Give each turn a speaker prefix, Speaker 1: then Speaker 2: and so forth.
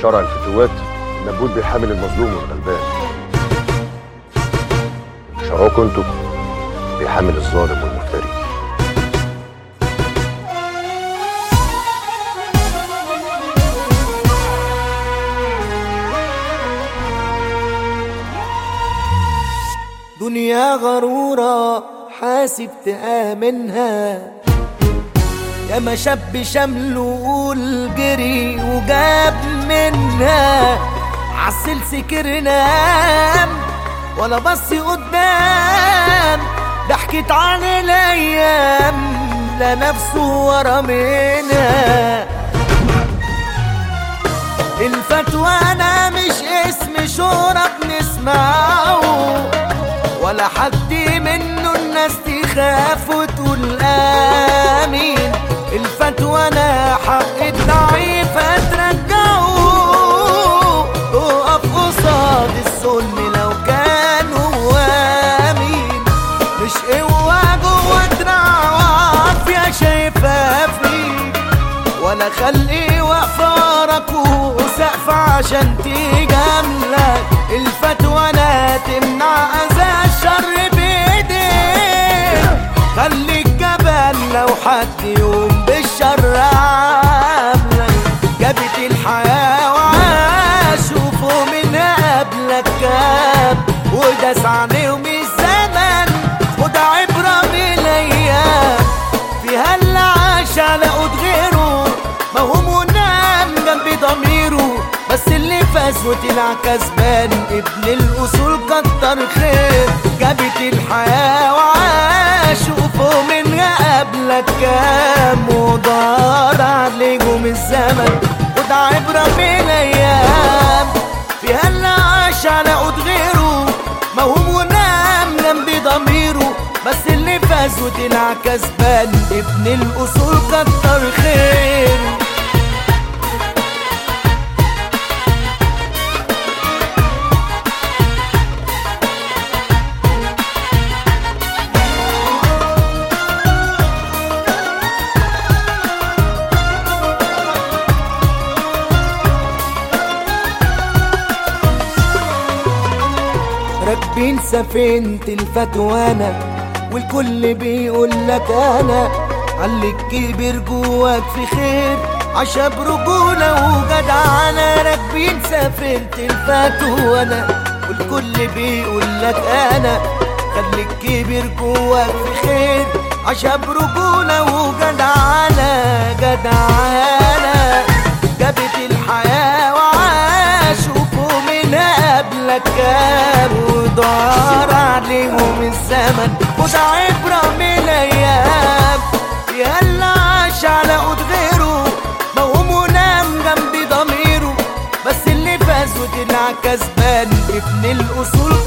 Speaker 1: شرع الفتوات النبوت بيحامل المظلوم والغلبان شرعكم انتوا بيحامل الظالم والمفتري
Speaker 2: دنيا غرورة حاسب تآمنها يا ما شاب شمله قول جري وجاب منها عسل سكر نام ولا بص قدام ضحكت عن الايام لا نفسه ورا منها الفتوى انا مش اسم شهرة بنسمعه ولا حد منه الناس تخاف وتقول امين الفتوى انا حق الضعيف اترجعه اقف قصاد الظلم لو كان هو امين مش قوة جوه دراع وعافية شايفها فيك ولا خلقي وفارك وسقف عشان تجاملك الفتوى لا تمنع اذى الشر بايديك خليك جبل لو حد يوم بالشر عاملك جابت الحياة وعاش وفوق من قبلك كاب وداس عليهم الزمن خد عبرة من الايام فيها اللي عاش على قد غيره ما هو منام جنب ضميره بس اللي فاز وطلع كسبان ابن الاصول كتر خير جابت الحياه وعاش وفوق منها قبلك كام ودار عليهم الزمن خد عبره من الايام فيها اللي عاش على قد غيره ما هو منام جنب ضميره بس اللي فاز وطلع كسبان ابن الاصول كتر خير راكبين سفينة الفتوانة والكل بيقول لك انا علي الكبير جواك في خير عشا برجولة وجدعنة راكبين سفينة الفتوانة والكل بيقول لك انا خلي الكبير جواك في خير عشا برجولة وجدعنة جدعنة جابت الحياة وعاش وفوق من قبلك كام ودار عليهم الزمن خد عبرة من الأيام يلا عاش على قد غيره ما هو منام جنب ضميره بس اللي فاز وطلع كسبان ابن الأصول